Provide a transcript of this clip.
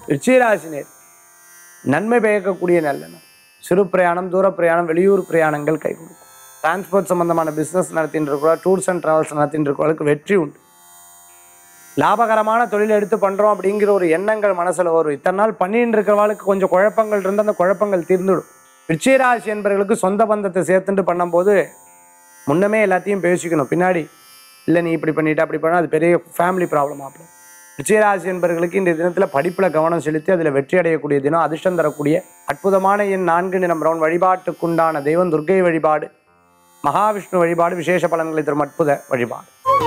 ரிச்சிராசினர் நன்மை பயக்கக்கூடிய நல்ல நாள் சிறு பிரயாணம் தூர பிரயாணம் வெளியூர் பிரயாணங்கள் கை கொடுக்கும் டிரான்ஸ்போர்ட் சம்பந்தமான பிஸ்னஸ் நடத்திட்டு இருக்கிறோம் டூர்ஸ் அண்ட் ட்ராவல்ஸ் நடத்திட்டு இருக்கிறவங்களுக்கு வெற்றி உண்டு லாபகரமான தொழில் எடுத்து பண்ணுறோம் அப்படிங்கிற ஒரு எண்ணங்கள் மனசில் வரும் இத்தனை நாள் பண்ணிட்டு இருக்கிறவங்களுக்கு கொஞ்சம் குழப்பங்கள் இருந்து அந்த குழப்பங்கள் தீர்ந்துடும் விருச்சிகராசி என்பவர்களுக்கு சொந்த பந்தத்தை சேர்த்துட்டு பண்ணும்போது முன்னமே எல்லாத்தையும் பேசிக்கணும் பின்னாடி இல்லை நீ இப்படி பண்ணிட்ட அப்படி பண்ண அது பெரிய ஃபேமிலி ப்ராப்ளம் ஆகும் விருச்சிகராசி என்பவர்களுக்கு இந்த தினத்தில் படிப்பில் கவனம் செலுத்தி அதில் வெற்றி அடையக்கூடிய தினம் அதிர்ஷ்டம் தரக்கூடிய அற்புதமான எண் நான்கு நிறம் பிரவுன் வழிபாட்டுக்குண்டான தெய்வம் துர்க்கை வழிபாடு மகாவிஷ்ணு வழிபாடு விசேஷ பலன்களை தரும் அற்புத வழிபாடு